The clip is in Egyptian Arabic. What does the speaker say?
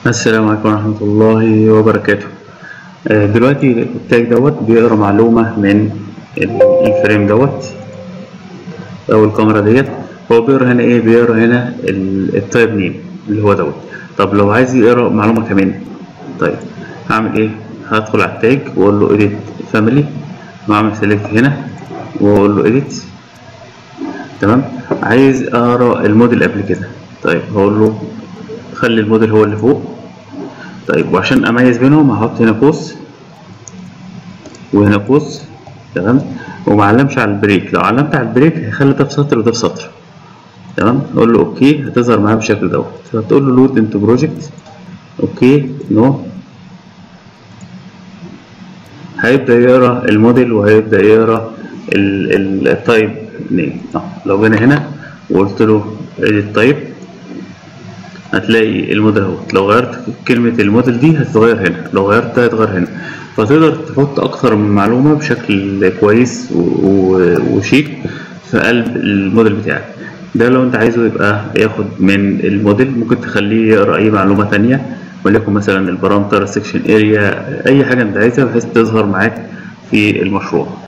السلام عليكم ورحمة الله وبركاته آه، دلوقتي التاج دوت بيقرا معلومة من ال- الفريم دوت أو الكاميرا ديت هو بيقرا هنا إيه بيقرا هنا ال- التايب نيم اللي هو دوت طب لو عايز يقرا معلومة كمان طيب هعمل إيه هدخل على التاج وأقول له إيديت فاميلي وأعمل سيلكت هنا وأقول له إيديت تمام عايز أقرا الموديل قبل كده طيب هقول له خلي الموديل هو اللي فوق طيب وعشان اميز بينهم هحط هنا قوس وهنا قوس تمام وما علمش على البريك لو علمت على البريك هيخلي ده في سطر وده في سطر تمام اقول له اوكي هتظهر معايا بالشكل دوت فتقول له لود انتو بروجكت اوكي نو هيبدا يقرا الموديل وهيبدا يقرا ال- ال- التايب نيم اه لو جينا هنا وقلت له edit type هتلاقي الموديل اهوت لو غيرت كلمة الموديل دي هتتغير هنا لو غيرت ده هيتغير هنا فتقدر تحط أكتر من معلومة بشكل كويس و- و- وشيك في قلب الموديل بتاعك ده لو انت عايزه يبقى ياخد من الموديل ممكن تخليه يقرا اي معلومة تانية وليكن مثلا البارامتر سيكشن اريا اي حاجة انت عايزها بحيث تظهر معاك في المشروع